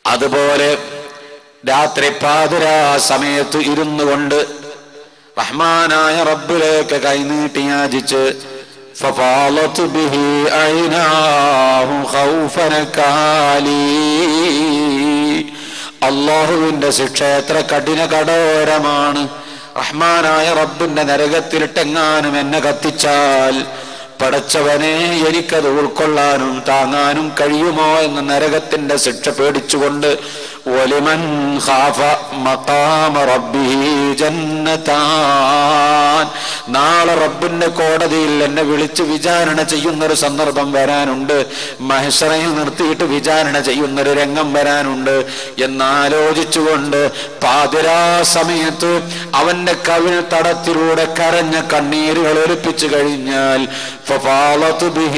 അതുപോലെ രാത്രി പാതിരാ സമയത്ത് ഇരുന്നു കൊണ്ട് റഹ്മാനായ റബ്ബിലേക്ക് കൈനീട്ടി യാചിച്ച് ففاضت به عيناه خوفا كالي അള്ളാഹുവിന്റെ ശിക്ഷ എത്ര കഠിന കടോരമാണ് റഹ്മാനായ റബ്ബിന്റെ നരകത്തിലിട്ടെങ്ങാനും എന്നെ കത്തിച്ചാൽ പടച്ചവനെ എനിക്കത് ഉൾക്കൊള്ളാനും താങ്ങാനും കഴിയുമോ എന്ന നരകത്തിന്റെ ശിക്ഷ പേടിച്ചുകൊണ്ട് ഒലിമൻ ഖാഫ മഖാമ റബ്ബിഹി ജന്നതാൻ നാളെ റബ്ബിന്റെ കോടതിയിൽ എന്നെ വിളിച്ച് വിചാരണ ചെയ്യുന്ന ഒരു സന്ദർഭം വരാനുണ്ട് മഹേശ്വരയിൽ നിർത്തിയിട്ട് വിചാരണ ചെയ്യുന്ന ഒരു രംഗം വരാനുണ്ട് എന്നാലോചിച്ചുകൊണ്ട് പാതിരാ സമയത്ത് അവന്റെ കവിൾ തടത്തിലൂടെ കരഞ്ഞ കണ്ണീരുകൾ ഒലിപ്പിച്ചു കഴിഞ്ഞാൽ ففاضت به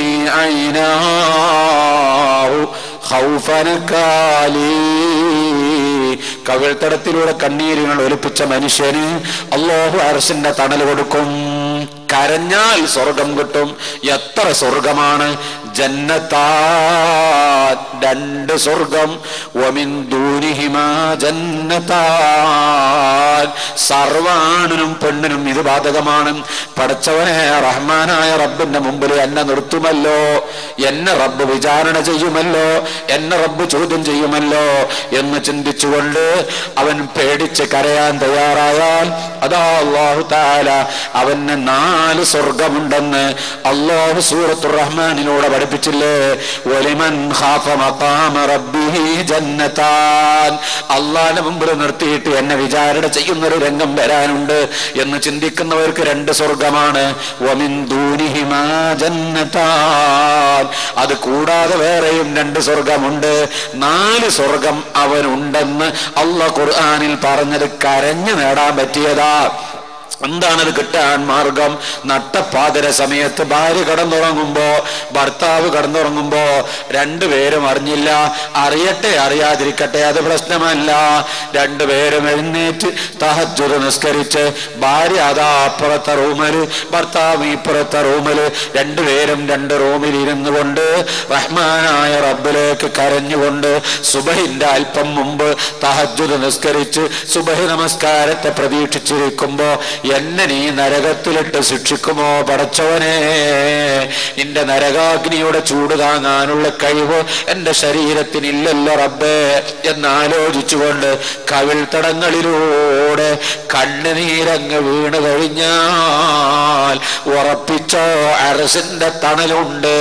عيناه خوفا كالي കവിൾത്തടത്തിലൂടെ കണ്ണീരുകൾ ഒലിപ്പിച്ച മനുഷ്യന് അള്ളാഹു അരസിന്റെ തണൽ കൊടുക്കും കരഞ്ഞാൽ സ്വർഗം കിട്ടും എത്ര സ്വർഗമാണ് ജന്നത്താ രണ്ട് സ്വർഗം ഒമിൻ ദൂനിഹിമാ ജന്നത്താൻ സർവാണിനും പെണ്ണിനും ഇത് ബാധകമാണ് പടച്ചവനെ റഹ്മാനായ റബ്ബിന്റെ മുമ്പിൽ എന്നെ നിർത്തുമല്ലോ എന്നെ റബ്ബ് വിചാരണ ചെയ്യുമല്ലോ എന്നെ റബ്ബ് ചോദ്യം ചെയ്യുമല്ലോ എന്ന് ചിന്തിച്ചുകൊണ്ട് അവൻ പേടിച്ച് കരയാൻ തയ്യാറായാൽ അതാ അള്ളാഹു താല അവന് നാല് സ്വർഗമുണ്ടെന്ന് അള്ളാഹു സൂറത്തു റഹ്മാനിലൂടെ പഠിപ്പിച്ചില്ലേ ഒലിമൻ ഖാഫ മഖാമ റബ്ബിഹി ജന്നതാൻ അള്ളാഹിന്റെ മുമ്പിൽ നിർത്തിയിട്ട് എന്നെ വിചാരണ ചെയ്യുന്ന ഒരു രംഗം വരാനുണ്ട് എന്ന് ചിന്തിക്കുന്നവർക്ക് രണ്ട് സ്വർഗമാണ് വമിൻ ദൂനിഹിമാ ജന്നതാൻ അത് കൂടാതെ വേറെയും രണ്ട് സ്വർഗമുണ്ട് നാല് സ്വർഗം അവനുണ്ടെന്ന് അള്ളാഹ് ഖുർആനിൽ പറഞ്ഞത് കരഞ്ഞു നേടാൻ പറ്റിയതാ എന്താണത് കിട്ടാൻ മാർഗം നട്ടപ്പാതിര സമയത്ത് ഭാര്യ കടന്നുറങ്ങുമ്പോ ഭർത്താവ് കടന്നുറങ്ങുമ്പോ രണ്ടുപേരും അറിഞ്ഞില്ല അറിയട്ടെ അറിയാതിരിക്കട്ടെ അത് പ്രശ്നമല്ല രണ്ടുപേരും എഴുന്നേറ്റ് തഹജുദ് നിസ്കരിച്ച് ഭാര്യ അതാ അപ്പുറത്തെ റൂമില് ഭർത്താവ് ഇപ്പുറത്തെ റൂമില് രണ്ടുപേരും രണ്ട് റൂമിൽ ഇരുന്നു കൊണ്ട് റഹ്മാനായ റബ്ബിലേക്ക് കരഞ്ഞുകൊണ്ട് സുബഹിന്റെ അല്പം മുമ്പ് തഹജുദ് നിസ്കരിച്ച് സുബഹി നമസ്കാരത്തെ പ്രതീക്ഷിച്ചിരിക്കുമ്പോ എന്നെ നീ നരകത്തിലിട്ട് ശിക്ഷിക്കുമോ പടച്ചവനെ നിന്റെ നരകാഗ്നിയുടെ ചൂട് താങ്ങാനുള്ള കഴിവ് എന്റെ ശരീരത്തിനില്ലല്ലോ റബ്ബേ എന്നാലോചിച്ചുകൊണ്ട് കവിൾത്തടങ്ങളിലൂടെ കണ്ണുനീരങ്ങ് വീണ് കഴിഞ്ഞാൽ ഉറപ്പിച്ചോ അരസിന്റെ തണലുണ്ട്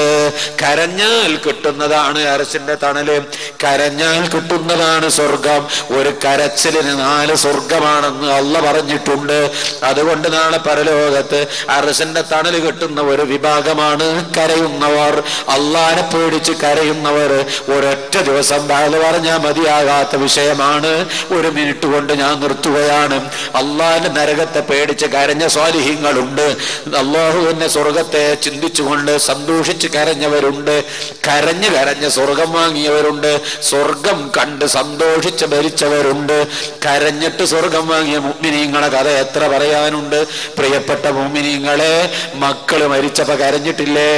കരഞ്ഞാൽ കിട്ടുന്നതാണ് അരസിന്റെ തണല് കരഞ്ഞാൽ കിട്ടുന്നതാണ് സ്വർഗം ഒരു കരച്ചിലിന് നാല് സ്വർഗമാണെന്ന് അല്ല പറഞ്ഞിട്ടുണ്ട് അതുകൊണ്ട് നാളെ പരലോകത്ത് അറസിന്റെ തണല് കിട്ടുന്ന ഒരു വിഭാഗമാണ് കരയുന്നവർ അള്ളാനെ പേടിച്ച് കരയുന്നവർ ഒരൊറ്റ ദിവസം ബാല പറഞ്ഞാൽ മതിയാകാത്ത വിഷയമാണ് ഒരു മിനിറ്റ് കൊണ്ട് ഞാൻ നിർത്തുകയാണ് അള്ളാന്റെ നരകത്തെ പേടിച്ച് കരഞ്ഞ സ്വാലിഹ്യങ്ങളുണ്ട് അള്ളാഹുവിന്റെ സ്വർഗത്തെ ചിന്തിച്ചുകൊണ്ട് സന്തോഷിച്ച് കരഞ്ഞവരുണ്ട് കരഞ്ഞ് കരഞ്ഞ് സ്വർഗം വാങ്ങിയവരുണ്ട് സ്വർഗം കണ്ട് സന്തോഷിച്ച് ഭരിച്ചവരുണ്ട് കരഞ്ഞിട്ട് സ്വർഗം വാങ്ങിയ മുഗ്മിനീങ്ങളെ കഥ എത്ര പറയാനുണ്ട് പ്രിയപ്പെട്ട മുഗ്മിനീങ്ങളെ മക്കള് മരിച്ചപ്പോ കരഞ്ഞിട്ടില്ലേ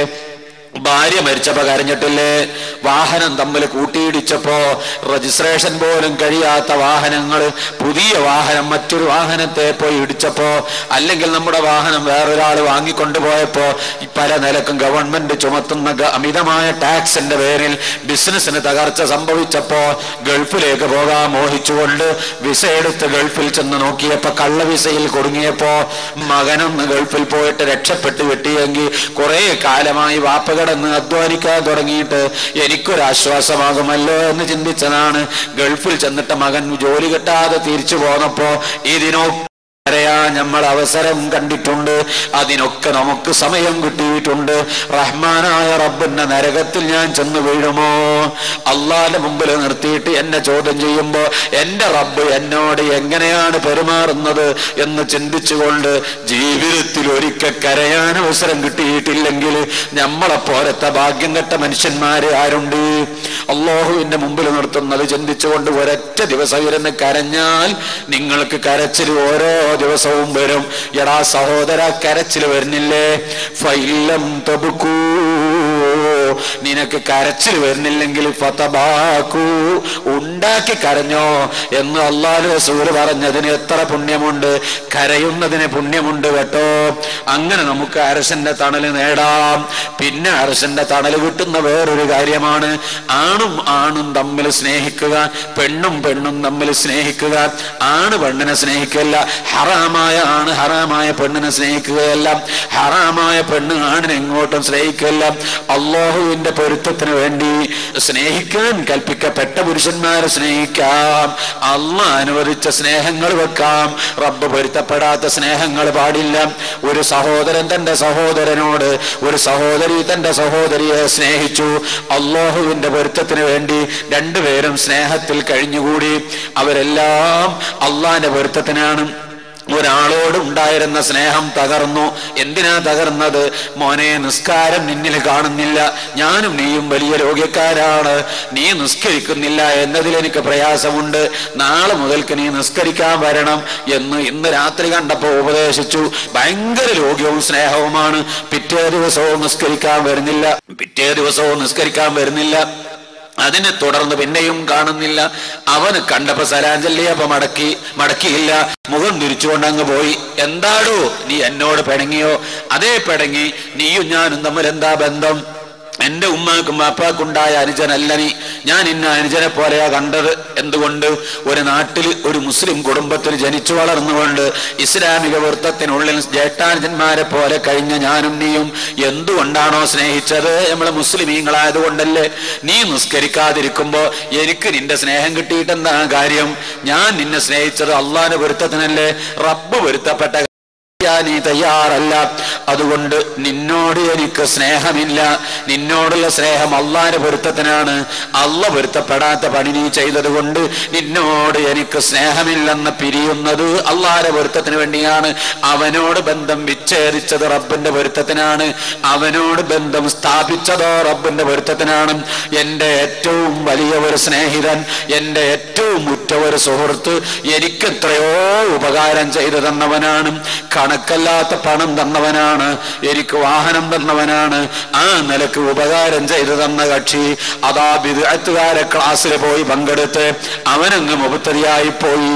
ഭാര്യ മരിച്ചപ്പോ കരഞ്ഞിട്ടില്ലേ വാഹനം തമ്മിൽ കൂട്ടിയിടിച്ചപ്പോ രജിസ്ട്രേഷൻ പോലും കഴിയാത്ത വാഹനങ്ങൾ പുതിയ വാഹനം മറ്റൊരു വാഹനത്തെ പോയി ഇടിച്ചപ്പോ അല്ലെങ്കിൽ നമ്മുടെ വാഹനം വേറൊരാൾ വാങ്ങിക്കൊണ്ടുപോയപ്പോ ഈ പല നിലക്കും ഗവൺമെന്റ് ചുമത്തുന്ന ഗ- അമിതമായ ടാക്സിന്റെ പേരിൽ ബിസിനസ്സിന് തകർച്ച സംഭവിച്ചപ്പോ ഗൾഫിലേക്ക് പോകാൻ മോഹിച്ചുകൊണ്ട് വിസ എടുത്ത് ഗൾഫിൽ ചെന്ന് നോക്കിയപ്പോ കള്ള വിസയിൽ കുടുങ്ങിയപ്പോ മകനൊന്ന് ഗൾഫിൽ പോയിട്ട് രക്ഷപ്പെട്ട് കിട്ടിയെങ്കിൽ കുറെ കാലമായി വാപ്പ കിടന്ന് അധ്വാനിക്കാൻ തുടങ്ങിയിട്ട് എനിക്കൊരാശ്വാസമാകുമല്ലോ എന്ന് ചിന്തിച്ചതാണ് ഗൾഫിൽ ചെന്നിട്ട് മകൻ ജോലി കിട്ടാതെ തിരിച്ചു പോന്നപ്പോ ഇതിനോ പറയാൻ നമ്മൾ അവസരം കണ്ടിട്ടുണ്ട് അതിനൊക്കെ നമുക്ക് സമയം കിട്ടിയിട്ടുണ്ട് റഹ്മാനായ റബ്ബിന്റെ നരകത്തിൽ ഞാൻ ചെന്ന് വീഴുമോ അള്ളാന്റെ മുമ്പിൽ നിർത്തിയിട്ട് എന്നെ ചോദ്യം ചെയ്യുമ്പോ എന്റെ റബ്ബ് എന്നോട് എങ്ങനെയാണ് പെരുമാറുന്നത് എന്ന് ചിന്തിച്ചുകൊണ്ട് ജീവിതത്തിൽ ഒരിക്കൽ കരയാൻ അവസരം കിട്ടിയിട്ടില്ലെങ്കിൽ നമ്മളെ പോലത്തെ ഭാഗ്യം കെട്ട മനുഷ്യന്മാര് ആരുണ്ട് അള്ളാഹുവിന്റെ മുമ്പിൽ നിർത്തുന്നത് ചിന്തിച്ചുകൊണ്ട് ഒരൊറ്റ ദിവസം ഇരുന്ന് കരഞ്ഞാൽ നിങ്ങൾക്ക് കരച്ചിൽ ഓരോ ദിവസവും വരും എടാ സഹോദര കരച്ചിൽ വരുന്നില്ലേ ഫൈലം തബുക്കൂ നിനക്ക് കരച്ചിൽ വരുന്നില്ലെങ്കിൽ ഫതബാക്കൂ ഉണ്ടാക്കി കരഞ്ഞോ എന്ന് അള്ളാഹു റസൂൽ പറഞ്ഞതിന് എത്ര പുണ്യമുണ്ട് കരയുന്നതിന് പുണ്യമുണ്ട് കേട്ടോ അങ്ങനെ നമുക്ക് അരസന്റെ തണല് നേടാം പിന്നെ അരസന്റെ തണല് കിട്ടുന്ന വേറൊരു കാര്യമാണ് ആണും ആണും തമ്മിൽ സ്നേഹിക്കുക പെണ്ണും പെണ്ണും തമ്മിൽ സ്നേഹിക്കുക ആണ് പെണ്ണിനെ സ്നേഹിക്കുകയല്ല ഹറാമായ ആണ് ഹറാമായ പെണ്ണിനെ സ്നേഹിക്കുകയല്ല ഹറാമായ പെണ്ണ് ആണിനെ എങ്ങോട്ടും സ്നേഹിക്കുകയല്ല അള്ളാഹുവിന്റെ പൊരുത്തത്തിന് വേണ്ടി സ്നേഹിക്കാൻ കൽപ്പിക്കപ്പെട്ട പുരുഷന്മാരെ സ്നേഹിക്കാം അള്ള അനുവദിച്ച സ്നേഹങ്ങൾ വെക്കാം റബ്ബ് പൊരുത്തപ്പെടാത്ത സ്നേഹങ്ങൾ പാടില്ല ഒരു സഹോദരൻ തന്റെ സഹോദരനോട് ഒരു സഹോദരി തന്റെ സഹോദരിയെ സ്നേഹിച്ചു അള്ളാഹുവിന്റെ പൊരുത്തത്തിന് വേണ്ടി രണ്ടുപേരും സ്നേഹത്തിൽ കഴിഞ്ഞുകൂടി അവരെല്ലാം അള്ളാന്റെ പൊരുത്തത്തിനാണ് ഒരാളോട് ഉണ്ടായിരുന്ന സ്നേഹം തകർന്നു എന്തിനാ തകർന്നത് മോനെ നിസ്കാരം നിന്നിൽ കാണുന്നില്ല ഞാനും നീയും വലിയ രോഗ്യക്കാരാണ് നീ നിസ്കരിക്കുന്നില്ല എന്നതിൽ എനിക്ക് പ്രയാസമുണ്ട് നാളെ മുതൽക്ക് നീ നിസ്കരിക്കാൻ വരണം എന്ന് ഇന്ന് രാത്രി കണ്ടപ്പോ ഉപദേശിച്ചു ഭയങ്കര രോഗ്യവും സ്നേഹവുമാണ് പിറ്റേ ദിവസവും നിസ്കരിക്കാൻ വരുന്നില്ല പിറ്റേ ദിവസവും നിസ്കരിക്കാൻ വരുന്നില്ല അതിനെ തുടർന്ന് പിന്നെയും കാണുന്നില്ല അവന് കണ്ടപ്പോ സലാഞ്ചല്ലി അപ്പൊ മടക്കി മടക്കിയില്ല മുഖം തിരിച്ചുകൊണ്ട് അങ്ങ് പോയി എന്താടോ നീ എന്നോട് പിണങ്ങിയോ അതേ പിണങ്ങി നീയും ഞാനും തമ്മിൽ എന്താ ബന്ധം എന്റെ ഉമ്മാക്കും അപ്പാക്കുണ്ടായ അനുജനല്ല നീ ഞാൻ ഇന്ന അനുജനെ പോലെയാ കണ്ടത് എന്തുകൊണ്ട് ഒരു നാട്ടിൽ ഒരു മുസ്ലിം കുടുംബത്തിൽ ജനിച്ചു വളർന്നുകൊണ്ട് ഇസ്ലാമിക വൃത്തത്തിനുള്ളിൽ ജേഷ്ഠാനുജന്മാരെ പോലെ കഴിഞ്ഞ ഞാനും നീയും എന്തുകൊണ്ടാണോ സ്നേഹിച്ചത് നമ്മളെ മുസ്ലിമീങ്ങളായതുകൊണ്ടല്ലേ നീ നിസ്കരിക്കാതിരിക്കുമ്പോ എനിക്ക് നിന്റെ സ്നേഹം കിട്ടിയിട്ടെന്താ കാര്യം ഞാൻ നിന്നെ സ്നേഹിച്ചത് അള്ളാന്റെ പൊരുത്തത്തിനല്ലേ റബ്ബ് പൊരുത്തപ്പെട്ട ഞാൻ നീ തയ്യാറല്ല അതുകൊണ്ട് നിന്നോട് എനിക്ക് സ്നേഹമില്ല നിന്നോടുള്ള സ്നേഹം അള്ളാന്റെ പൊരുത്തത്തിനാണ് അള്ള പൊരുത്തപ്പെടാത്ത പണി നീ ചെയ്തത് കൊണ്ട് നിന്നോട് എനിക്ക് സ്നേഹമില്ലെന്ന് പിരിയുന്നത് അള്ളാന്റെ പൊരുത്തത്തിന് വേണ്ടിയാണ് അവനോട് ബന്ധം വിച്ഛേദിച്ചത് റബ്ബിന്റെ പൊരുത്തത്തിനാണ് അവനോട് ബന്ധം സ്ഥാപിച്ചതോ റബ്ബിന്റെ പൊരുത്തത്തിനാണ് എന്റെ ഏറ്റവും വലിയ ഒരു സ്നേഹിതൻ എന്റെ ഏറ്റവും ഉറ്റ ഒരു സുഹൃത്ത് എനിക്ക് എത്രയോ ഉപകാരം ചെയ്തു തന്നവനാണ് കണക്കല്ലാത്ത പണം തന്നവനാണ് എനിക്ക് വാഹനം തന്നവനാണ് ആ നിലക്ക് ഉപകാരം ചെയ്തു തന്ന കക്ഷി അതാ വിദഗ്ധകാരെ ക്ലാസ്സിൽ പോയി പങ്കെടുത്ത് അവനങ്ങ് മുപ്പത്തതിയായി പോയി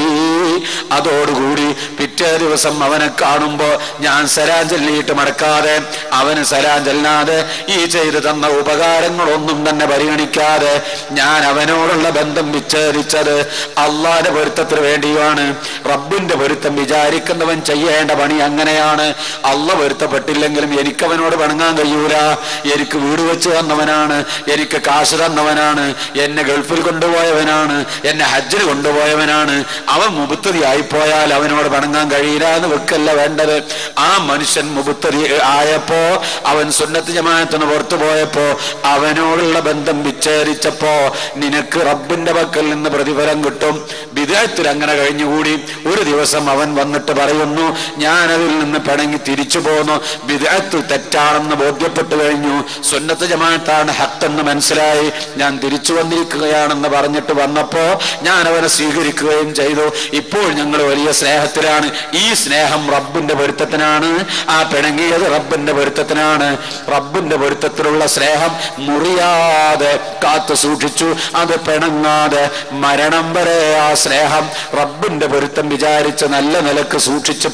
അതോടുകൂടി പിറ്റേ ദിവസം അവനെ കാണുമ്പോ ഞാൻ സലാം ചൊല്ലിയിട്ട് മടക്കാതെ അവന് സലാം ചെല്ലാതെ ഈ ചെയ്തു തന്ന ഉപകാരങ്ങളൊന്നും തന്നെ പരിഗണിക്കാതെ ഞാൻ അവനോടുള്ള ബന്ധം വിച്ഛേദിച്ചത് അള്ളാന്റെ പൊരുത്തത്തിന് വേണ്ടിയാണ് റബ്ബിന്റെ പൊരുത്തം വിചാരിക്കുന്നവൻ ചെയ്യേണ്ട പണി അങ്ങനെയാണ് അള്ള പൊരുത്തപ്പെട്ടില്ലെങ്കിലും എനിക്ക് അവനോട് പിണങ്ങാൻ കഴിയൂല എനിക്ക് വീട് വെച്ച് തന്നവനാണ് എനിക്ക് കാശ് തന്നവനാണ് എന്നെ ഗൾഫിൽ കൊണ്ടുപോയവനാണ് എന്നെ ഹജ്ജിന് കൊണ്ടുപോയവനാണ് അവൻ മുബുത്തതി ആയിപ്പോയാൽ അവനോട് പിണങ്ങാൻ കഴിയില്ല എന്ന് വെക്കല്ല വേണ്ടത് ആ മനുഷ്യൻ മുബുത്തതി ആയപ്പോ അവൻ സുന്നത്ത് ജമാഅത്തിന് പുറത്തു പോയപ്പോ അവനോടുള്ള ബന്ധം വിച്ഛേദിച്ചപ്പോ നിനക്ക് റബ്ബിന്റെ പക്കൽ നിന്ന് പ്രതിഫലം കിട്ടും വിദേഹത്തിൽ അങ്ങനെ കഴിഞ്ഞുകൂടി ഒരു ദിവസം അവൻ വന്നിട്ട് പറയുന്നു ഞാൻ അതിൽ നിന്ന് പിണങ്ങി തിരിച്ചു പോന്നു വിദേഹത്ത് തെറ്റാണെന്ന് ബോധ്യപ്പെട്ടു കഴിഞ്ഞു സുന്നത്ത് ജമാഅത്താണ് ഹത്തെന്ന് മനസ്സിലായി ഞാൻ തിരിച്ചു വന്നിരിക്കുകയാണെന്ന് പറഞ്ഞിട്ട് വന്നപ്പോ ഞാൻ അവനെ സ്വീകരിക്കുകയും ചെയ്തു ഇപ്പോൾ ഞങ്ങൾ വലിയ സ്നേഹത്തിലാണ് ഈ സ്നേഹം റബ്ബിന്റെ പൊരുത്തത്തിനാണ് ആ പിണങ്ങിയത് റബ്ബിന്റെ പൊരുത്തത്തിനാണ് റബ്ബിന്റെ പൊരുത്തത്തിലുള്ള സ്നേഹം മുറിയാതെ കാത്തു സൂക്ഷിച്ചു അത് പിണങ്ങാതെ മരണം വരെ ആ സ്നേഹം റബ്ബിന്റെ പൊരുത്തം വിചാരിച്ച് നല്ല നിലക്ക് സൂക്ഷിച്ചു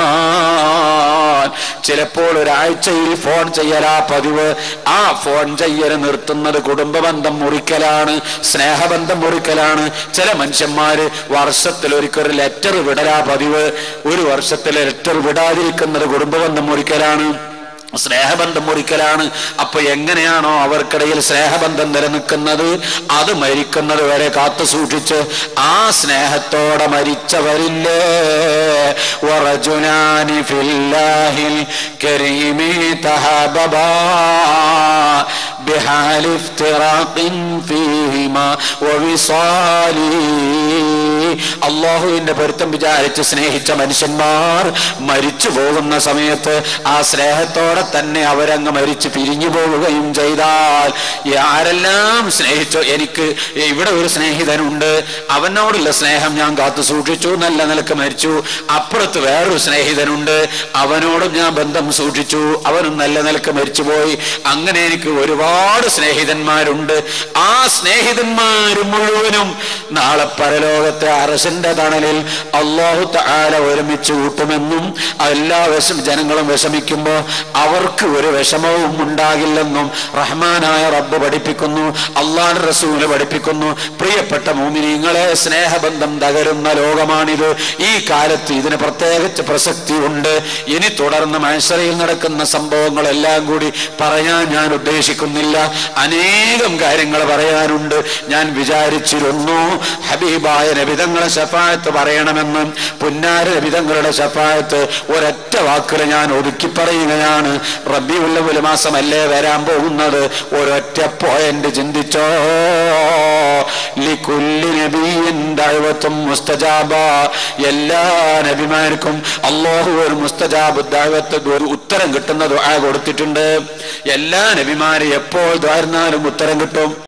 പോന്നാൽ ചിലപ്പോൾ ഒരാഴ്ചയിൽ ഫോൺ ചെയ്യലാ പതിവ് ആ ഫോൺ ചെയ്യൽ നിർത്തുന്നത് കുടുംബ ബന്ധം മുറിക്കലാണ് സ്നേഹബന്ധം മുറിക്കലാണ് ചില മനുഷ്യന്മാര് വർഷത്തിൽ ഒരിക്കൽ ഒരു ലെറ്റർ വിടലാ പതിവ് ഒരു വർഷത്തിൽ ലെറ്റർ വിടാതിരിക്കുന്നത് കുടുംബ ബന്ധം മുറിക്കലാണ് സ്നേഹബന്ധം മുറിക്കലാണ് അപ്പൊ എങ്ങനെയാണോ അവർക്കിടയിൽ സ്നേഹബന്ധം നിലനിൽക്കുന്നത് അത് മരിക്കുന്നത് വരെ കാത്തു സൂക്ഷിച്ച് ആ സ്നേഹത്തോടെ മരിച്ചവരില്ലേ വറജുനാനി ഫില്ലാഹിൽ കരീമി തഹബബാ بحال افتراق فيهما ووصالي അള്ളാഹുവിന്റെ പൊരുത്തം വിചാരിച്ച് സ്നേഹിച്ച മനുഷ്യന്മാർ മരിച്ചു പോകുന്ന സമയത്ത് ആ സ്നേഹത്തോടെ തന്നെ അവരങ്ങ് മരിച്ചു പിരിഞ്ഞു പോവുകയും ചെയ്താൽ ഈ ആരെല്ലാം സ്നേഹിച്ചോ എനിക്ക് ഇവിടെ ഒരു സ്നേഹിതനുണ്ട് അവനോടുള്ള സ്നേഹം ഞാൻ കാത്തു സൂക്ഷിച്ചു നല്ല നിലക്ക് മരിച്ചു അപ്പുറത്ത് വേറൊരു സ്നേഹിതനുണ്ട് അവനോടും ഞാൻ ബന്ധം സൂക്ഷിച്ചു അവനും നല്ല നിലക്ക് മരിച്ചുപോയി അങ്ങനെ എനിക്ക് ഒരുപാട് ഒരുപാട് സ്നേഹിതന്മാരുണ്ട് ആ സ്നേഹിതന്മാർ മുഴുവനും നാളെ പരലോകത്തെ അറസിന്റെ തണലിൽ അള്ളാഹു താല ഒരുമിച്ച് കൂട്ടുമെന്നും എല്ലാ വിഷം ജനങ്ങളും വിഷമിക്കുമ്പോൾ അവർക്ക് ഒരു വിഷമവും ഉണ്ടാകില്ലെന്നും റഹ്മാനായ റബ്ബ് പഠിപ്പിക്കുന്നു അള്ളാഹ് റസൂല് പഠിപ്പിക്കുന്നു പ്രിയപ്പെട്ട മൂമിനിങ്ങളെ സ്നേഹബന്ധം തകരുന്ന ലോകമാണിത് ഈ കാലത്ത് ഇതിന് പ്രത്യേകിച്ച് പ്രസക്തി ഉണ്ട് ഇനി തുടർന്ന് മത്സരയിൽ നടക്കുന്ന സംഭവങ്ങളെല്ലാം കൂടി പറയാൻ ഞാൻ ഉദ്ദേശിക്കുന്നില്ല അനേകം കാര്യങ്ങൾ പറയാനുണ്ട് ഞാൻ വിചാരിച്ചിരുന്നു ഹബീബായ നബിതങ്ങളെ ശഫായത്ത് പറയണമെന്ന് പുന്നാര നബിതങ്ങളുടെ ശഫായത്ത് ഒരൊറ്റ വാക്കിൽ ഞാൻ ഒതുക്കി പറയുകയാണ് റബിയുല്ല മാസമല്ലേ വരാൻ പോകുന്നത് ഒരൊറ്റ പോയിന്റ് ചിന്തിച്ചോ ലിക്കുല്ലി നബിയിൻ ദഅവത്തും മുസ്തജാബ എല്ലാ നബിമാർക്കും അള്ളാഹു ഒരു മുസ്തജാബ് ദഅവത്ത് ഒരു ഉത്തരം കിട്ടുന്ന ദുആ കൊടുത്തിട്ടുണ്ട് എല്ലാ നബിമാരും എപ്പോൾ ദ്വാരുന്നാലും ഉത്തരം കിട്ടും